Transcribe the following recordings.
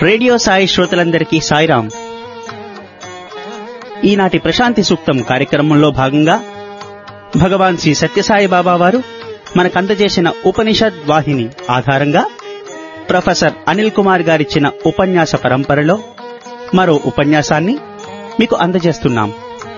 radio Sai శ్రోతలందరికీ సాయిరాం ఈనాటి ప్రశాంతి సూక్తం కార్యక్రమంలో భాగంగా భగవాన్ శ్రీ సత్యసాయి బాబా వారు మనకందజేసిన ఉపనిషద్ వాహిని ఆధారంగా ప్రొఫెసర్ అనిల్ కుమార్ గారిచ్చిన ఉపన్యాస పరంపరలో మరో ఉపన్యాసాన్ని మీకు అందజేస్తున్నాం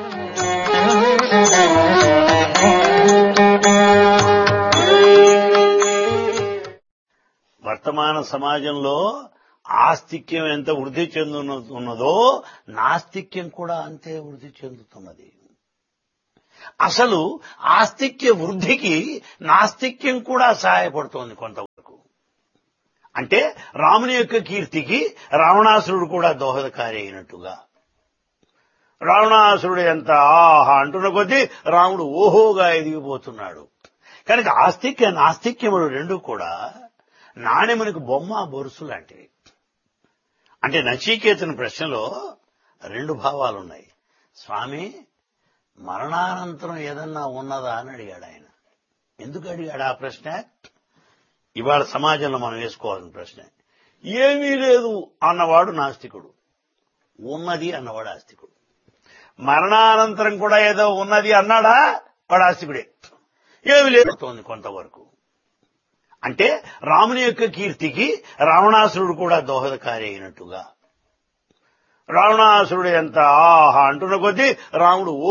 వర్తమాన సమాజంలో ఆస్తిక్యం ఎంత వృద్ధి చెందుతున్నదో నాస్తిక్యం కూడా అంతే వృద్ధి చెందుతున్నది అసలు ఆస్తిక్య వృద్ధికి నాస్తిక్యం కూడా సహాయపడుతోంది కొంతవరకు అంటే రాముని యొక్క కీర్తికి రావణాసురుడు కూడా దోహదకారి అయినట్టుగా రావణాసురుడు ఎంత ఆహా అంటున్న కొద్దీ రాముడు ఓహోగా ఎదిగిపోతున్నాడు కనుక ఆస్తిక్య నాస్తిక్యములు రెండు కూడా నాణ్యమునికి బొమ్మ బొరుసు లాంటివి అంటే నచీకేతన ప్రశ్నలో రెండు భావాలున్నాయి స్వామి మరణానంతరం ఏదన్నా ఉన్నదా అని అడిగాడు ఆయన ఎందుకు అడిగాడు ఆ ప్రశ్న ఇవాళ సమాజంలో మనం వేసుకోవాల్సిన ప్రశ్న ఏమీ లేదు అన్నవాడు నాస్తికుడు ఉన్నది అన్నవాడు ఆస్తికుడు మరణానంతరం కూడా ఏదో ఉన్నది అన్నాడా వాడు ఆస్తికుడే ఏమి లేదు కొంతవరకు అంటే రాముని యొక్క కీర్తికి రావణాసురుడు కూడా దోహదకారి అయినట్టుగా రావణాసురుడు ఎంత ఆహా అంటున్న కొద్దీ రాముడు